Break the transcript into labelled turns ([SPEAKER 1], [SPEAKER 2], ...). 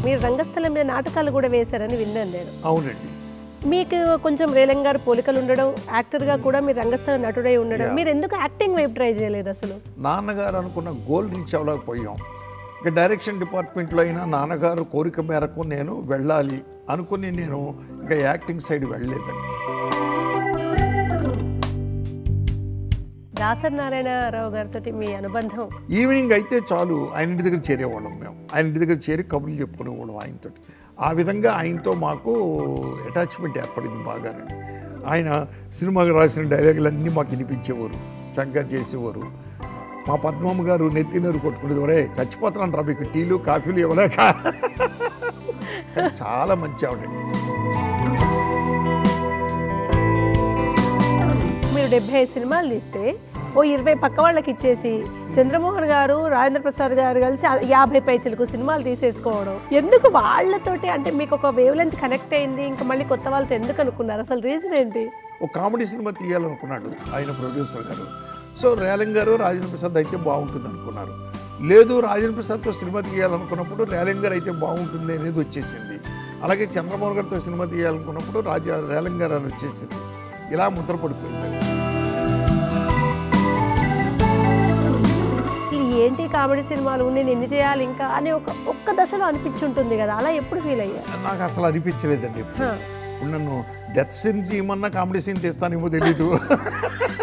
[SPEAKER 1] మీరు రంగస్థలం మీద నాటకాలు కూడా వేశారని విన్నాను నేను
[SPEAKER 2] అవునండి
[SPEAKER 1] మీకు కొంచెం రేలం గారు పోలికలు ఉండడం యాక్టర్గా కూడా మీరు రంగస్థల నటుడై ఉండడం మీరు ఎందుకు యాక్టింగ్ వైపు ట్రై చేయలేదు అసలు
[SPEAKER 2] నాన్నగారు అనుకున్న గోల్ రీచ్ అవ్వలేకపోయాం ఇక డైరెక్షన్ డిపార్ట్మెంట్లో అయినా నాన్నగారు కోరిక మేరకు నేను వెళ్ళాలి అనుకుని నేను ఇంకా యాక్టింగ్ సైడ్ వెళ్ళలేదండి
[SPEAKER 1] దాసరి నారాయణరావు గారితో మీ అనుబంధం
[SPEAKER 2] ఈవినింగ్ అయితే చాలు ఆయన ఇంటి దగ్గర చేరేవాళ్ళం మేము ఆయన ఇంటి దగ్గర చేరి కబుర్లు చెప్పుకునేవాళ్ళం ఆయనతో ఆ విధంగా ఆయనతో మాకు అటాచ్మెంట్ ఏర్పడింది బాగానండి ఆయన సినిమాకి రాసిన డైలాగులు అన్నీ మాకు వినిపించేవారు చక్కగా చేసేవారు మా పద్మమ్మ గారు నెత్తినరు కొట్టుకునేది ఒరే చచ్చిపోతున్నాను రా మీకు టీలు కాఫీలు ఇవ్వలేక కానీ చాలా మంచి ఆవిడండి
[SPEAKER 1] మీరు డెబ్బై ఐదు సినిమాలు తీస్తే ఓ ఇరవై పక్క వాళ్ళకి ఇచ్చేసి చంద్రమోహన్ గారు రాజేంద్ర ప్రసాద్ గారు కలిసి ఆ యాభై పైచలకు సినిమాలు తీసేసుకోవడం ఎందుకు వాళ్ళతోటి అంటే మీకు ఒక వేవ్ లెంత్ కనెక్ట్ అయింది ఇంకా మళ్ళీ కొత్త వాళ్ళతో ఎందుకు అనుకున్నారు అసలు రీజన్ ఏంటి
[SPEAKER 2] ఒక కామెడీ సినిమా తీయాలనుకున్నాడు ఆయన ప్రొడ్యూసర్ గారు సో రేలంగ్ గారు రాజేంద్ర ప్రసాద్ అయితే బాగుంటుంది అనుకున్నారు లేదు రాజేంద్ర ప్రసాద్తో సినిమా తీయాలనుకున్నప్పుడు రేలంగ్ గారు అయితే బాగుంటుంది అనేది వచ్చేసింది అలాగే చంద్రమోహన్ గారితో సినిమా తీయాలనుకున్నప్పుడు రాజా రేలంగ్ గారు అని వచ్చేసింది ఇలా ముద్ర పడిపోయిందండి
[SPEAKER 1] అసలు ఏంటి కామెడీ సినిమాలు నేను ఎన్ని చేయాలి ఇంకా అని ఒక ఒక్క దశలో అనిపించుంటుంది కదా అలా ఎప్పుడు ఫీల్ అయ్యా
[SPEAKER 2] నాకు అసలు అనిపించలేదండి
[SPEAKER 1] హా.
[SPEAKER 2] ఇప్పుడు నన్ను డెత్ సీన్ చేయమన్నా కామెడీ సీన్ తీస్తానేమో తెలీదు